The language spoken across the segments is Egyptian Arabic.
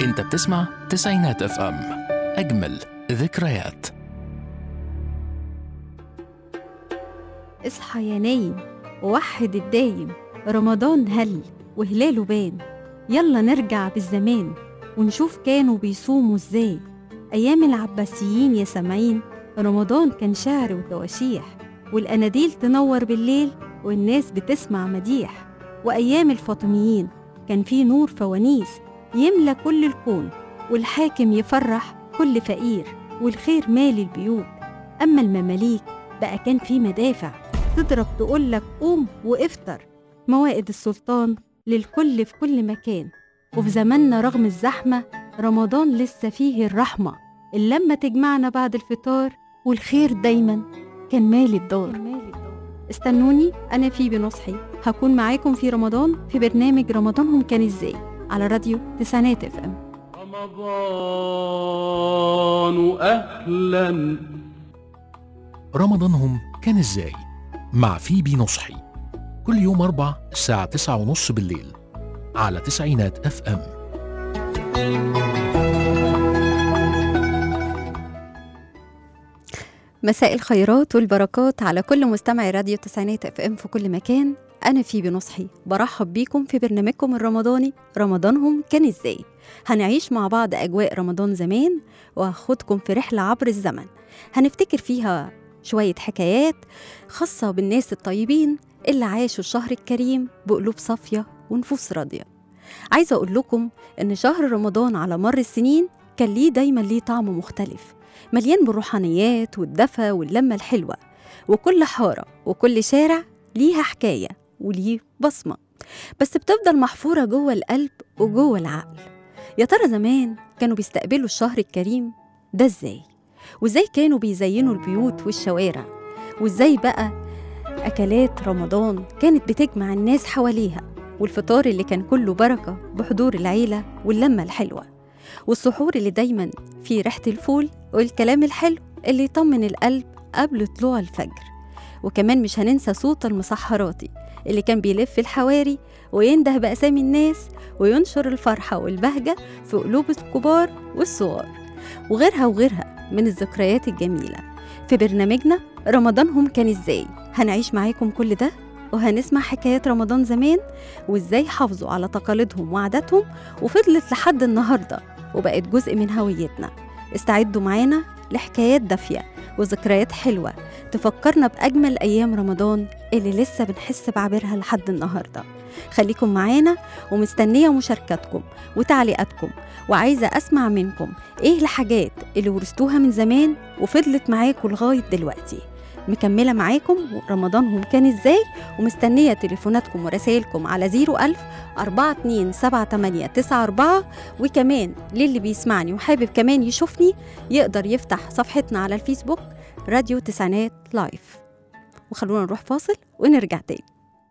انت بتسمع تسعينات اف ام اجمل ذكريات اصحى يا نايم ووحد الدايم رمضان هل وهلاله بان يلا نرجع بالزمان ونشوف كانوا بيصوموا ازاي أيام العباسيين يا سامعين رمضان كان شعر وتواشيح والأناديل تنور بالليل والناس بتسمع مديح وأيام الفاطميين كان في نور فوانيس يملى كل الكون والحاكم يفرح كل فقير والخير مالي البيوت أما المماليك بقى كان في مدافع تضرب تقولك قوم وافطر موائد السلطان للكل في كل مكان وفي زماننا رغم الزحمة رمضان لسه فيه الرحمة اللمة تجمعنا بعد الفطار والخير دايما كان مالي الدار استنوني أنا فيبي نصحي هكون معاكم في رمضان في برنامج رمضانهم كان ازاي على راديو تسعينات اف ام رمضان أهلا رمضانهم كان ازاي مع فيبي نصحي كل يوم أربع الساعة تسعة ونص بالليل على تسعينات اف ام مساء الخيرات والبركات على كل مستمعي راديو تسعينات اف ام في كل مكان انا فيبي نصحي برحب بيكم في برنامجكم الرمضاني رمضانهم كان ازاي هنعيش مع بعض اجواء رمضان زمان وهاخدكم في رحله عبر الزمن هنفتكر فيها شويه حكايات خاصه بالناس الطيبين اللي عاشوا الشهر الكريم بقلوب صافيه ونفوس راضيه عايزه اقول لكم ان شهر رمضان على مر السنين كان ليه دايما ليه طعم مختلف مليان بالروحانيات والدفى واللمة الحلوة وكل حارة وكل شارع ليها حكاية وليه بصمة بس بتفضل محفورة جوه القلب وجوه العقل يا ترى زمان كانوا بيستقبلوا الشهر الكريم ده ازاي وازاي كانوا بيزينوا البيوت والشوارع وازاي بقى أكلات رمضان كانت بتجمع الناس حواليها والفطار اللي كان كله بركة بحضور العيلة واللمة الحلوة والسحور اللي دايما فيه ريحة الفول والكلام الحلو اللي يطمن القلب قبل طلوع الفجر وكمان مش هننسى صوت المسحراتي اللي كان بيلف الحواري وينده بأسامي الناس وينشر الفرحة والبهجة في قلوب الكبار والصغار وغيرها وغيرها من الذكريات الجميلة في برنامجنا رمضانهم كان ازاي هنعيش معاكم كل ده وهنسمع حكايات رمضان زمان وازاي حافظوا على تقاليدهم وعاداتهم وفضلت لحد النهارده وبقت جزء من هويتنا استعدوا معانا لحكايات دافية وذكريات حلوة تفكرنا بأجمل أيام رمضان اللي لسه بنحس بعبرها لحد النهاردة خليكم معانا ومستنية مشاركتكم وتعليقاتكم وعايزة أسمع منكم إيه الحاجات اللي ورثتوها من زمان وفضلت معاكم لغاية دلوقتي مكملة معاكم رمضانهم كان ازاي ومستنية تليفوناتكم ورسائلكم على 01000 427894 وكمان للي بيسمعني وحابب كمان يشوفني يقدر يفتح صفحتنا على الفيسبوك راديو تسعينات لايف وخلونا نروح فاصل ونرجع تاني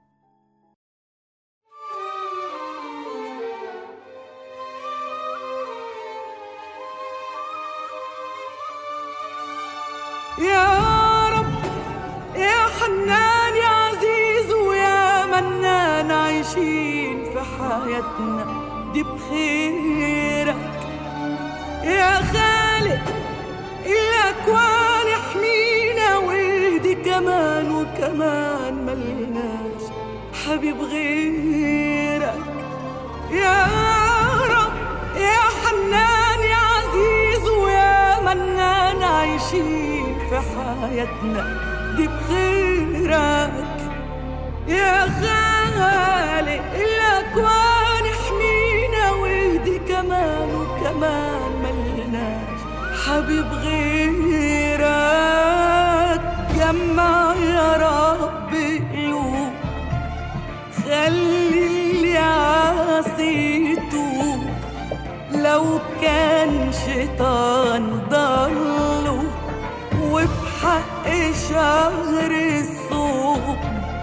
يا رب يا حنان يا عزيز ويا منان عايشين في حياتنا دي بخيرك يا خالق الأكوان احمينا واهدي كمان وكمان ملناش حبيب غيرك يا رب يا حنان يا عزيز ويا منان عايشين في حياتنا دي بخيرك يا خالق الأكوان احمينا واهدي كمان وكمان ملناش حبيب غيرك جمع يا رب قلوب خلي اللي عاصي يتوب لو كان شيطان ضله وبحق شهر الصوم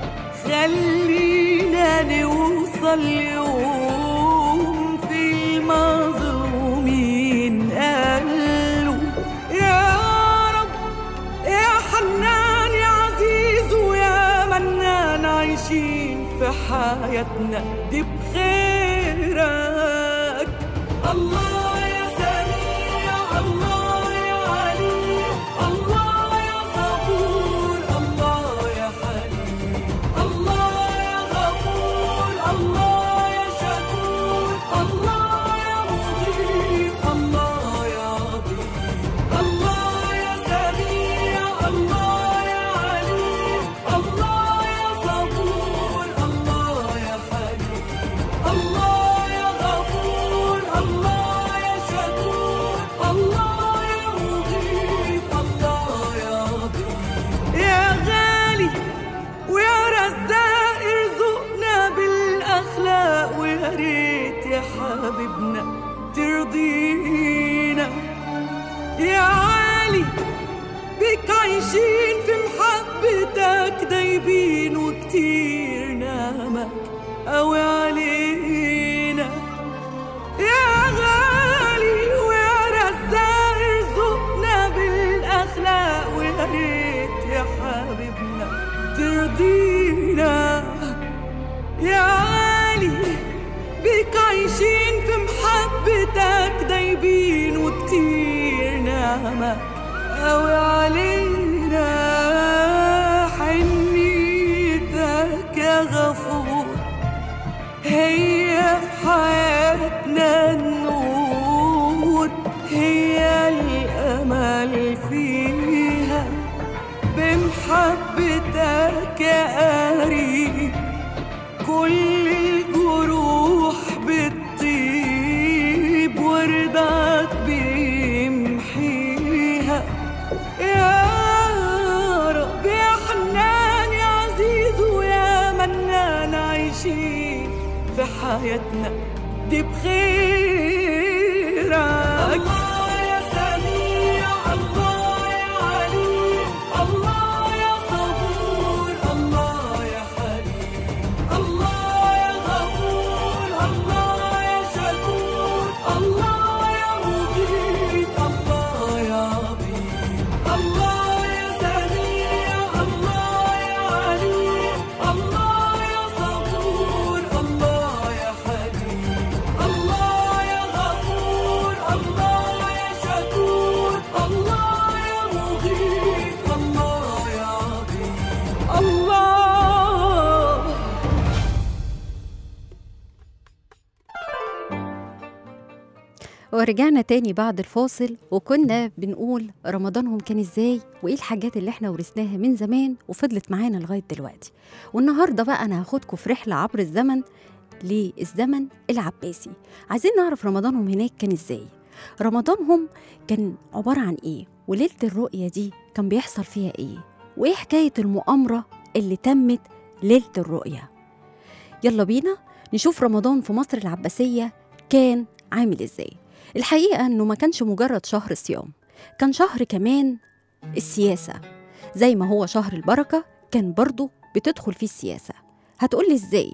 خلينا نوصل يوم في المظلومين قالوا يا رب يا حنان يا عزيز ويا منان عايشين في حياتنا دي بخيرك الله يا سميع الله يا عليم الله يا صبور الله يا حليم الله يا غفور الله يا شكور الله يا مغيث الله يا عظيم الله يا سميع الله يا عليم الله يا صبور الله يا حليم الله يا غفور الله يا شكور الله يا مغيث الله يا عظيم يا غالي ويا رزاق ارزقنا بالاخلاق ويا ريت يا حبيبنا ترضينا يا عالي بك عايشين في محبتك دايبين وكتير نعمك قوي علينا يا غالي ويا رزاق ارزقنا بالاخلاق ويا ريت يا حبيبنا ترضينا يا غالي بك عايشين في محبتك دايبين وكتير نعمك قوي علينا حنيتك يا غفور هي في حياتنا النور هي الأمل فيها بمحبتك يا قريب كل الجروح بتطيب ورضاك بيمحيها يا رب يا حنان يا عزيز ويا منان عايشين في حياتنا دي بخيرك الله يا سميع الله يا عليم الله يا صبور الله يا حليم الله يا غفور الله يا شكور الله يا مغيث الله يا عظيم الله يا سميع الله يا عليم الله يا صبور الله يا حليم الله يا غفور الله يا شكور الله يا مغيث الله يا عظيم الله ورجعنا تاني بعد الفاصل وكنا بنقول رمضانهم كان ازاي وايه الحاجات اللي احنا ورثناها من زمان وفضلت معانا لغايه دلوقتي والنهارده بقى انا هاخدكم في رحله عبر الزمن للزمن العباسي عايزين نعرف رمضانهم هناك كان ازاي رمضانهم كان عباره عن ايه وليله الرؤيه دي كان بيحصل فيها ايه وايه حكايه المؤامره اللي تمت ليله الرؤيه يلا بينا نشوف رمضان في مصر العباسيه كان عامل ازاي الحقيقه انه ما كانش مجرد شهر صيام كان شهر كمان السياسه زي ما هو شهر البركه كان برضه بتدخل فيه السياسه هتقولي ازاي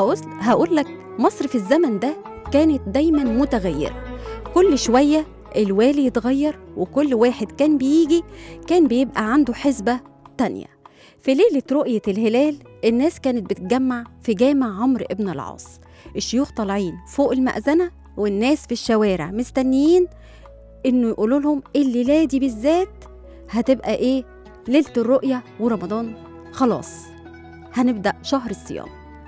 هقول لك مصر في الزمن ده كانت دايما متغيره كل شويه الوالي يتغير وكل واحد كان بيجي كان بيبقى عنده حسبه تانية في ليلة رؤية الهلال الناس كانت بتتجمع في جامع عمرو ابن العاص الشيوخ طالعين فوق المأذنة والناس في الشوارع مستنيين انه يقولوا لهم الليله دي بالذات هتبقى ايه ليله الرؤيه ورمضان خلاص هنبدا شهر الصيام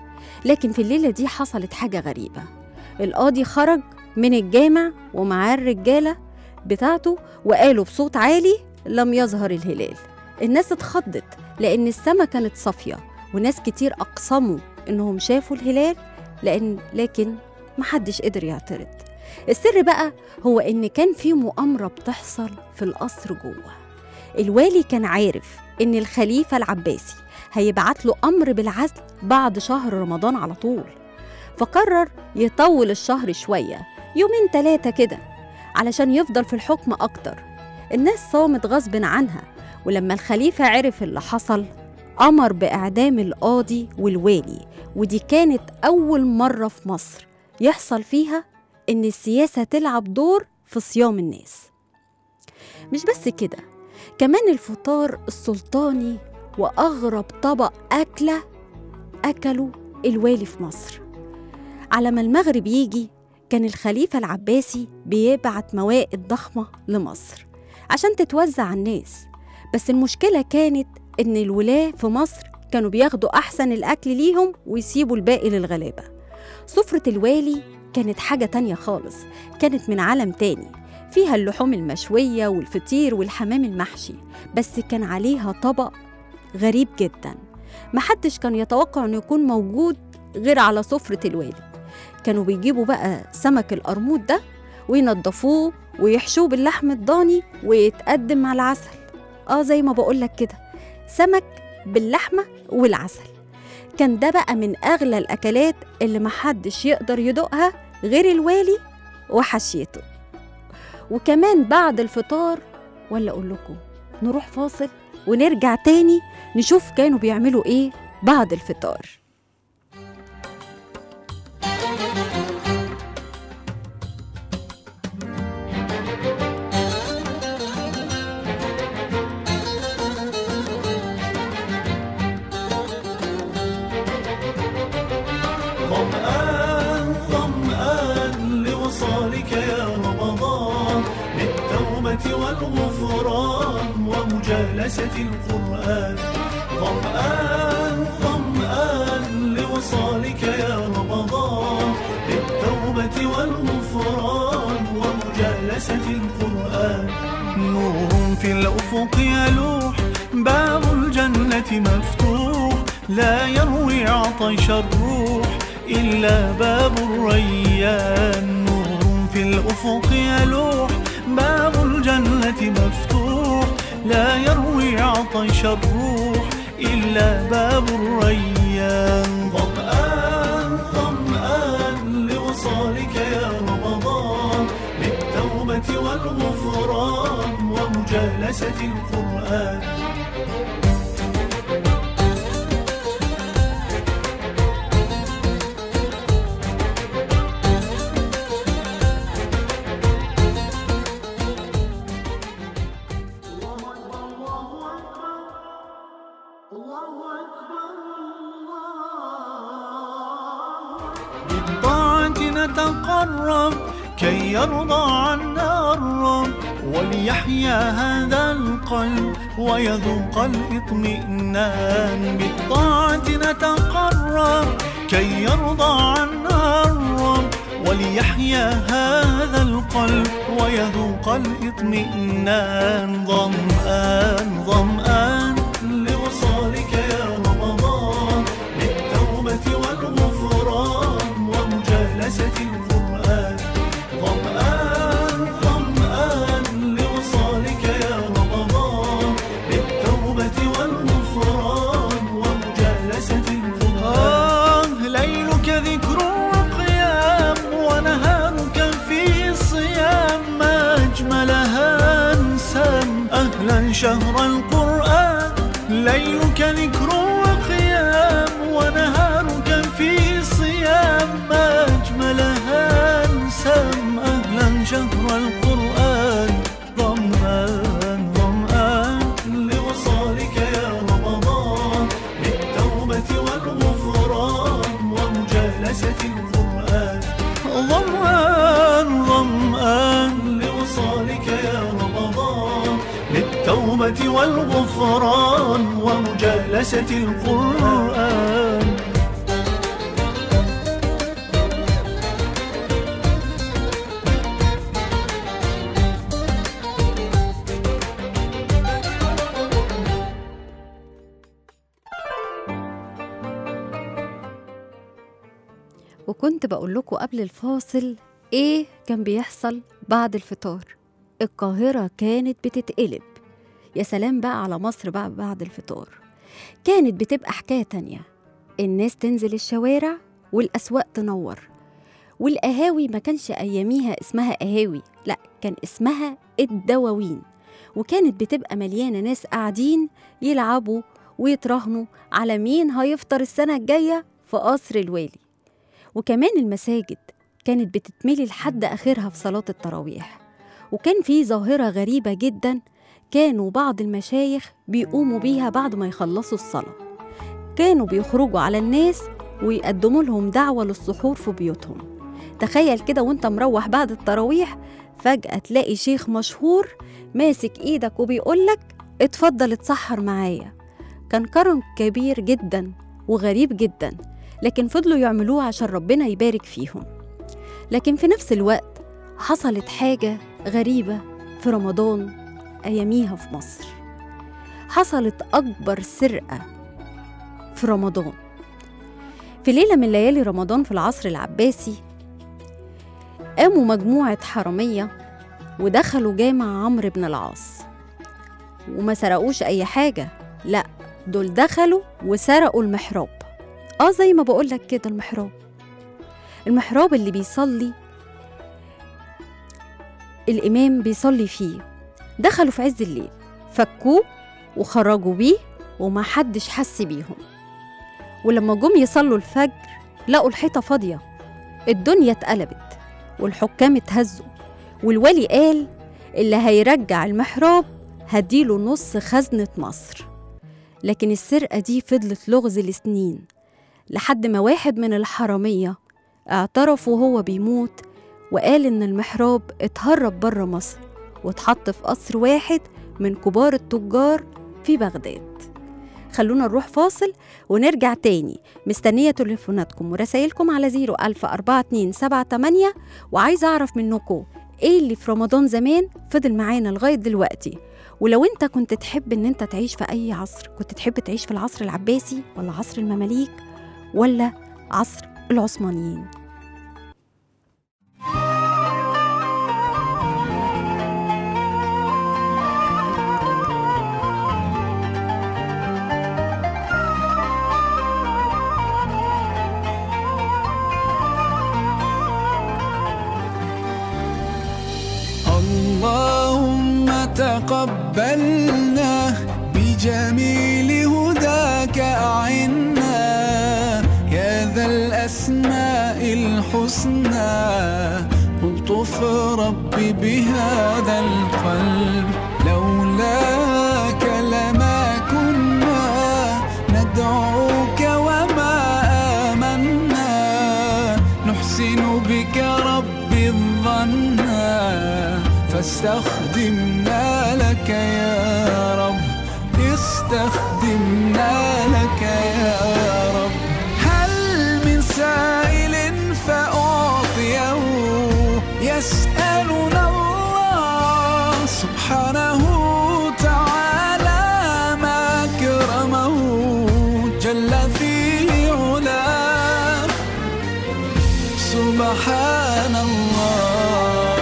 لكن في الليله دي حصلت حاجه غريبه القاضي خرج من الجامع ومعاه الرجاله بتاعته وقالوا بصوت عالي لم يظهر الهلال الناس اتخضت لان السما كانت صافيه وناس كتير اقسموا انهم شافوا الهلال لان لكن محدش قدر يعترض السر بقى هو ان كان في مؤامره بتحصل في القصر جوه الوالي كان عارف ان الخليفه العباسي هيبعت له امر بالعزل بعد شهر رمضان على طول فقرر يطول الشهر شويه يومين ثلاثه كده علشان يفضل في الحكم اكتر الناس صامت غصب عنها ولما الخليفه عرف اللي حصل امر باعدام القاضي والوالي ودي كانت اول مره في مصر يحصل فيها إن السياسة تلعب دور في صيام الناس مش بس كده كمان الفطار السلطاني وأغرب طبق أكلة أكله الوالي في مصر على ما المغرب يجي كان الخليفة العباسي بيبعت موائد ضخمة لمصر عشان تتوزع على الناس بس المشكلة كانت إن الولاة في مصر كانوا بياخدوا أحسن الأكل ليهم ويسيبوا الباقي للغلابة سفرة الوالي كانت حاجة تانية خالص كانت من عالم تاني فيها اللحوم المشوية والفطير والحمام المحشي بس كان عليها طبق غريب جدا محدش كان يتوقع انه يكون موجود غير على سفرة الوالي كانوا بيجيبوا بقى سمك القرموط ده وينضفوه ويحشوه باللحم الضاني ويتقدم مع العسل اه زي ما بقولك كده سمك باللحمة والعسل كان ده بقى من أغلى الأكلات اللي محدش يقدر يدوقها غير الوالي وحشيته وكمان بعد الفطار ولا أقول لكم نروح فاصل ونرجع تاني نشوف كانوا بيعملوا إيه بعد الفطار ظمآن ظمآن لوصالك يا رمضان للتوبة والغفران ومجالسة القرآن ظمآن ظمآن لوصالك يا رمضان للتوبة والغفران ومجالسة القرآن نور في الأفق يلوح باب الجنة مفتوح لا يروي عطش الروح إلا باب الريان نور في الأفق يلوح باب الجنة مفتوح لا يروي عطش الروح إلا باب الريان ظمآن ظمآن لوصالك يا رمضان للتوبة والغفران ومجالسة القرآن بالطاعة نتقرب كي يرضى عنا الرب وليحيا هذا القلب ويذوق الاطمئنان بالطاعة نتقرب كي يرضى عنا الرب وليحيا هذا القلب ويذوق الاطمئنان ظمآن ظمآن لوصالك يا رمضان للتوبة والغفران ومجالسة القرآن ظمآن ظمآن لوصالك يا رمضان للتوبة والغفران ومجالسة القرآن ليلك ذكر وقيام ونهارك في صيام ما أجملها أنسام أهلا شهر القرآن ليلك ذكر وقيام ونهارك في صيام ما أجملها أنسام أهلا شهر القرآن ظمآن ظمآن لوصالك يا رمضان للتوبة والغفران ومجالسة القرآن ظمآن ظمآن لوصالك يا رمضان للتوبة والغفران ومجالسة القرآن وكنت بقول لكم قبل الفاصل ايه كان بيحصل بعد الفطار القاهرة كانت بتتقلب يا سلام بقى على مصر بقى بعد الفطار كانت بتبقى حكاية تانية الناس تنزل الشوارع والأسواق تنور والقهاوي ما كانش أياميها اسمها قهاوي لا كان اسمها الدواوين وكانت بتبقى مليانة ناس قاعدين يلعبوا ويتراهنوا على مين هيفطر السنة الجاية في قصر الوالي وكمان المساجد كانت بتتملي لحد آخرها في صلاة التراويح وكان في ظاهرة غريبة جدا كانوا بعض المشايخ بيقوموا بيها بعد ما يخلصوا الصلاة كانوا بيخرجوا على الناس ويقدموا لهم دعوة للسحور في بيوتهم تخيل كده وانت مروح بعد التراويح فجأة تلاقي شيخ مشهور ماسك ايدك وبيقولك اتفضل اتسحر معايا كان كرم كبير جدا وغريب جدا لكن فضلوا يعملوه عشان ربنا يبارك فيهم لكن في نفس الوقت حصلت حاجة غريبة في رمضان أياميها في مصر حصلت أكبر سرقة في رمضان في ليلة من ليالي رمضان في العصر العباسي قاموا مجموعة حرامية ودخلوا جامع عمرو بن العاص وما سرقوش أي حاجة لأ دول دخلوا وسرقوا المحراب اه زي ما بقولك كده المحراب المحراب اللي بيصلي الإمام بيصلي فيه دخلوا في عز الليل فكوه وخرجوا بيه وما حدش حس بيهم ولما جم يصلوا الفجر لقوا الحيطة فاضية الدنيا اتقلبت والحكام اتهزوا والولي قال اللي هيرجع المحراب هديله نص خزنة مصر لكن السرقة دي فضلت لغز لسنين لحد ما واحد من الحرامية اعترف وهو بيموت وقال إن المحراب اتهرب بره مصر واتحط في قصر واحد من كبار التجار في بغداد خلونا نروح فاصل ونرجع تاني مستنية تليفوناتكم ورسايلكم على 0104278 وعايزة أعرف منكم إيه اللي في رمضان زمان فضل معانا لغاية دلوقتي ولو انت كنت تحب ان انت تعيش في اي عصر كنت تحب تعيش في العصر العباسي ولا عصر المماليك ولا عصر العثمانيين اللهم تقبلنا بجميل هداك أعنا يا ذا الأسماء الحسنى الطف ربي بهذا القلب لولاك لما كنا ندعوك وما آمنا نحسن بك ربي الظنا فاستخدمنا لك يا رب استخدمنا لك يا رب هل من سائل فأعطيه يسألنا الله سبحانه تعالى ما أكرمه جل في علاه سبحان الله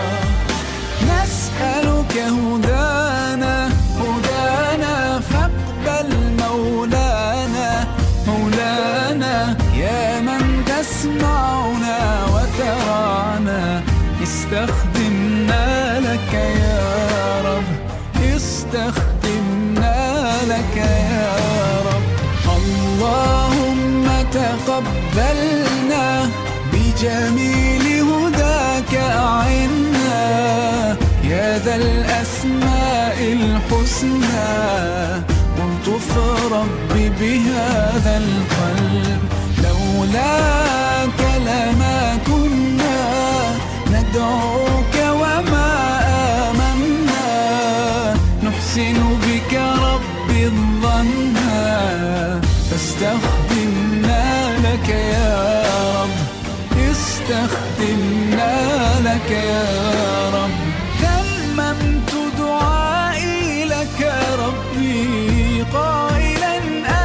نسألك هدانا هدانا فاقبل مولانا مولانا يا من تسمعنا وترانا استخدمنا لك يا رب استخدمنا لك يا رب اللهم تقبلنا بجميل هداك أعنا يا ذا الأسماء الحسنى والطف ربي بهذا القلب لولاك لما كنا ندعوك وما آمنا نحسن بك ربي الظنا فاستخدمنا لك يا رب استخدمنا لك يا رب تممت دعائي لك ربي قائلا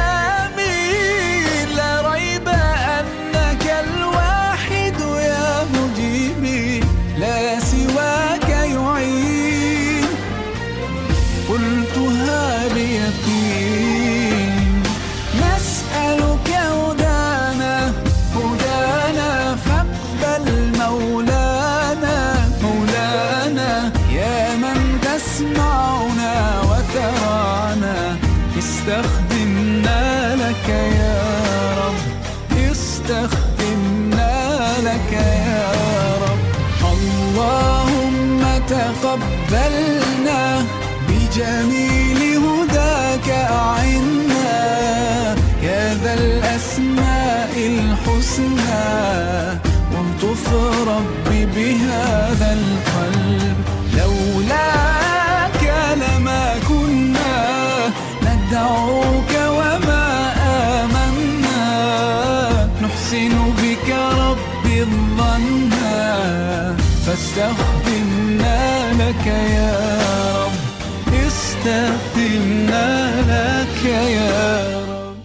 آمين لا ريب أنك الواحد يا مجيبي لا سواك يعين قلتها بيقين نسألك هدانا هدانا فاقبل مولانا مولانا يا من تسمعنا وترانا استخدمنا لك يا رب استخدمنا لك يا رب اللهم تقبلنا بجميل هداك أعنا يا ذا الأسماء الحسنى والطف يضمنها فاستخدمنا لك يا رب استخدمنا لك يا رب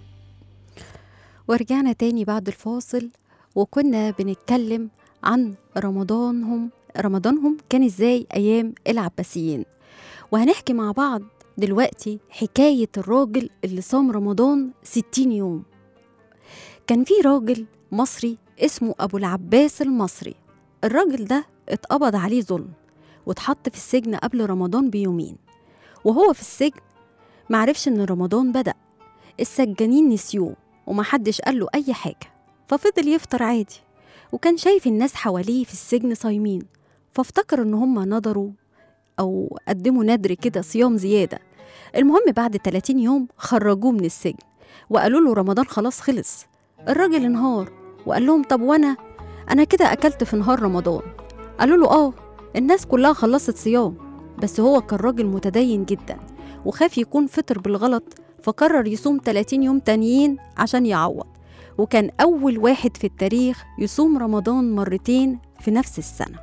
ورجعنا تاني بعد الفاصل وكنا بنتكلم عن رمضانهم رمضانهم كان ازاي ايام العباسيين وهنحكي مع بعض دلوقتي حكاية الراجل اللي صام رمضان 60 يوم كان في راجل مصري اسمه أبو العباس المصري الراجل ده اتقبض عليه ظلم واتحط في السجن قبل رمضان بيومين وهو في السجن معرفش ان رمضان بدأ السجانين نسيوه ومحدش قال له أي حاجة ففضل يفطر عادي وكان شايف الناس حواليه في السجن صايمين فافتكر ان هم نظروا أو قدموا ندر كده صيام زيادة المهم بعد 30 يوم خرجوه من السجن وقالوا له رمضان خلاص خلص الراجل انهار وقال لهم طب وانا انا كده اكلت في نهار رمضان قالوا له اه الناس كلها خلصت صيام بس هو كان راجل متدين جدا وخاف يكون فطر بالغلط فقرر يصوم 30 يوم تانيين عشان يعوض وكان أول واحد في التاريخ يصوم رمضان مرتين في نفس السنة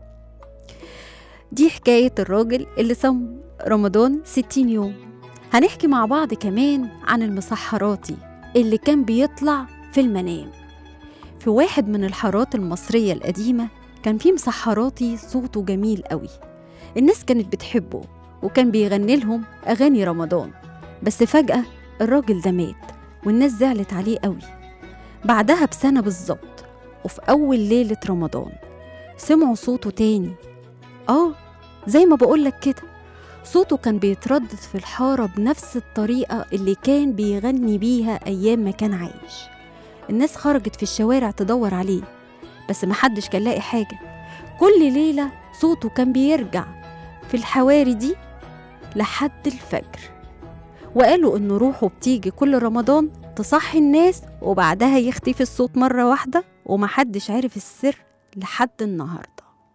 دي حكاية الراجل اللي صام رمضان 60 يوم هنحكي مع بعض كمان عن المسحراتي اللي كان بيطلع في المنام في واحد من الحارات المصرية القديمة كان في مسحراتي صوته جميل قوي الناس كانت بتحبه وكان بيغني لهم أغاني رمضان بس فجأة الراجل ده مات والناس زعلت عليه قوي بعدها بسنة بالظبط وفي أول ليلة رمضان سمعوا صوته تاني آه زي ما بقولك كده صوته كان بيتردد في الحارة بنفس الطريقة اللي كان بيغني بيها أيام ما كان عايش الناس خرجت في الشوارع تدور عليه بس محدش كان لاقي حاجة كل ليلة صوته كان بيرجع في الحواري دي لحد الفجر وقالوا إن روحه بتيجي كل رمضان تصحي الناس وبعدها يختفي الصوت مرة واحدة ومحدش عارف السر لحد النهاردة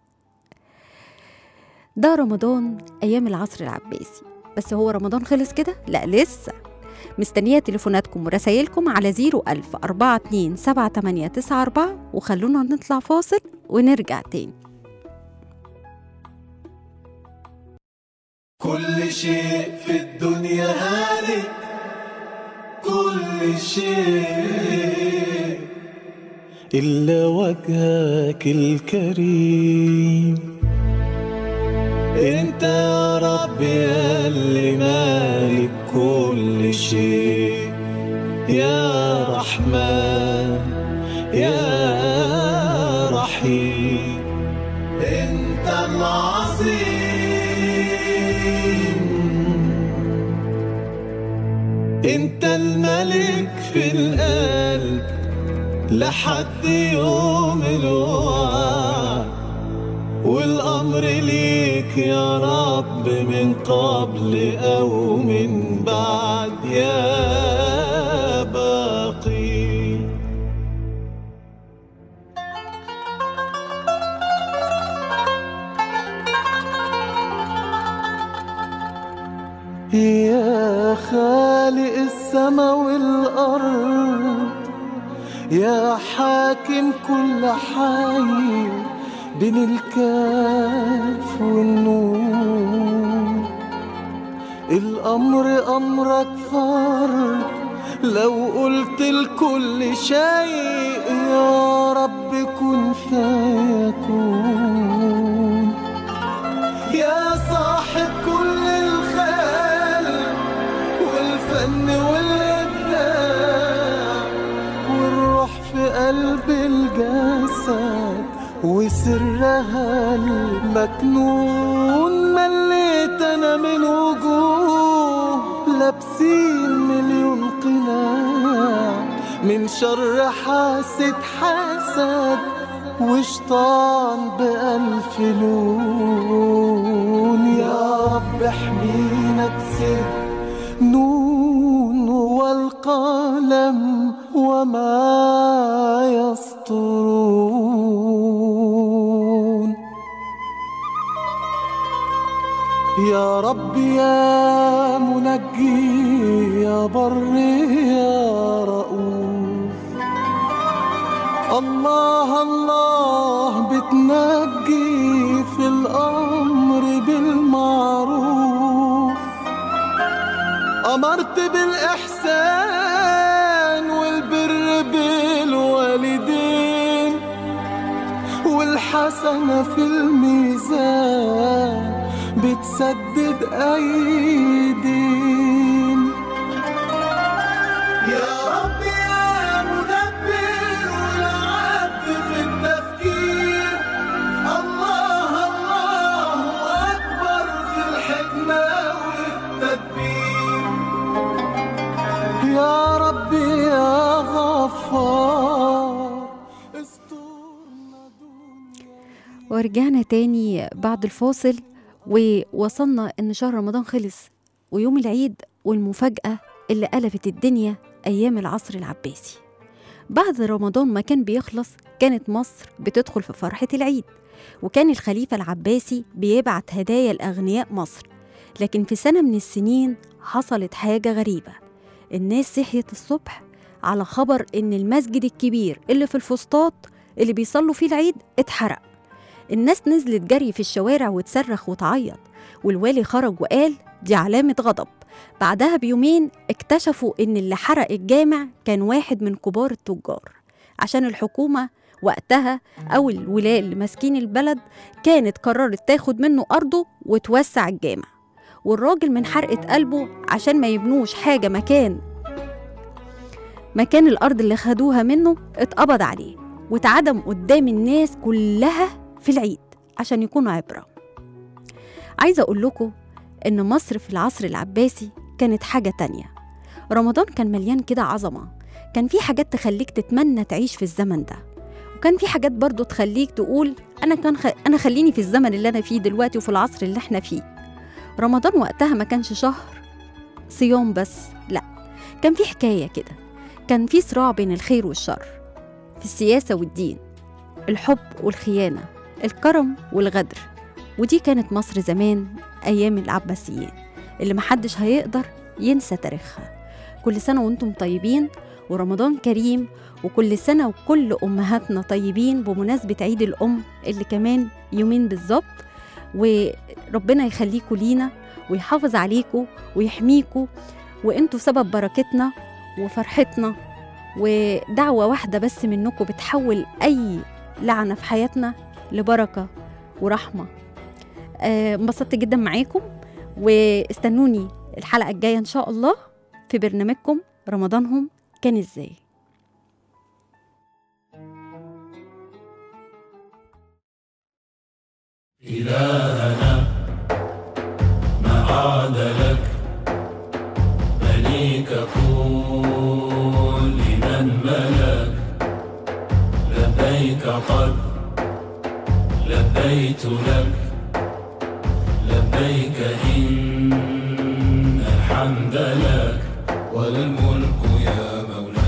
ده رمضان أيام العصر العباسي بس هو رمضان خلص كده؟ لا لسه مستنية تليفوناتكم ورسايلكم على 01000 42 7894 وخلونا نطلع فاصل ونرجع تاني كل شيء في الدنيا هالك كل شيء إلا وجهك الكريم انت يا رب يا اللي مالك كل شيء يا رحمن يا رحيم انت العظيم انت الملك في القلب لحد يوم الوعد والأمر ليك يا رب من قبل أو من بعد يا باقي يا خالق السما والأرض يا حاكم كل حي بين الكاف والنون الأمر أمرك فرد لو قلت لكل شيء يا رب كن فيكون يا صاحب كل الخلق والفن والإبداع والروح في قلب الجسد وسرها المكنون مليت انا من وجوه لابسين مليون قناع من شر حاسد حسد وشطان بألف لون يا رب احمينا بسر نون والقلم وما يسطرون يا رب يا منجي يا بر يا رؤوف الله الله بتنجي في الأمر بالمعروف أمرت بالإحسان والبر بالوالدين والحسنة في الميزان بتسدد أيدين يا رب يا مدبر والعبد في التفكير الله الله أكبر في الحكمة والتدبير يا ربي يا غفار استرنا دنيا ورجعنا تاني بعد الفاصل ووصلنا ان شهر رمضان خلص ويوم العيد والمفاجأة اللي قلبت الدنيا أيام العصر العباسي بعد رمضان ما كان بيخلص كانت مصر بتدخل في فرحة العيد وكان الخليفة العباسي بيبعت هدايا لأغنياء مصر لكن في سنة من السنين حصلت حاجة غريبة الناس صحيت الصبح على خبر إن المسجد الكبير اللي في الفسطاط اللي بيصلوا فيه العيد اتحرق الناس نزلت جري في الشوارع وتصرخ وتعيط والوالي خرج وقال دي علامة غضب بعدها بيومين اكتشفوا إن اللي حرق الجامع كان واحد من كبار التجار عشان الحكومة وقتها أو الولاة اللي ماسكين البلد كانت قررت تاخد منه أرضه وتوسع الجامع والراجل من حرقة قلبه عشان ما يبنوش حاجة مكان مكان الأرض اللي خدوها منه اتقبض عليه واتعدم قدام الناس كلها في العيد عشان يكونوا عبرة عايزة أقول لكم إن مصر في العصر العباسي كانت حاجة تانية رمضان كان مليان كده عظمة كان في حاجات تخليك تتمنى تعيش في الزمن ده وكان في حاجات برضو تخليك تقول أنا كان خ... أنا خليني في الزمن اللي أنا فيه دلوقتي وفي العصر اللي احنا فيه رمضان وقتها ما كانش شهر صيام بس لا كان في حكاية كده كان في صراع بين الخير والشر في السياسة والدين الحب والخيانة الكرم والغدر ودي كانت مصر زمان أيام العباسيين اللي محدش هيقدر ينسى تاريخها كل سنة وانتم طيبين ورمضان كريم وكل سنة وكل أمهاتنا طيبين بمناسبة عيد الأم اللي كمان يومين بالظبط وربنا يخليكوا لينا ويحافظ عليكوا ويحميكوا وانتوا سبب بركتنا وفرحتنا ودعوة واحدة بس منكم بتحول أي لعنة في حياتنا لبركة ورحمة آه، انبسطت جدا معاكم واستنوني الحلقة الجاية إن شاء الله في برنامجكم رمضانهم كان إزاي إلهنا ما عاد لك مليك كل من ملك لبيك قد لبيت لك لبيك إن الحمد لك والملك يا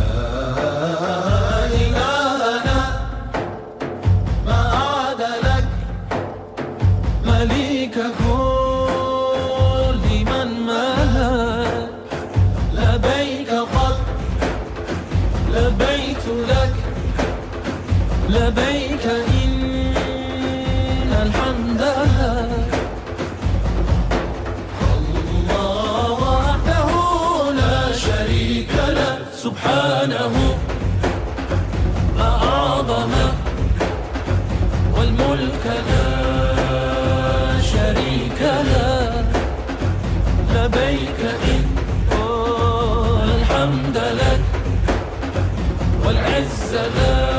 مولاي إلهنا ما عاد لك مليك كل من ملك لبيك قد لبيت لك لبيك إن الحمد لك الله وحده لا شريك له سبحانه ما أعظمه والملك لا شريك له لبيك إن الحمد لك والعز لك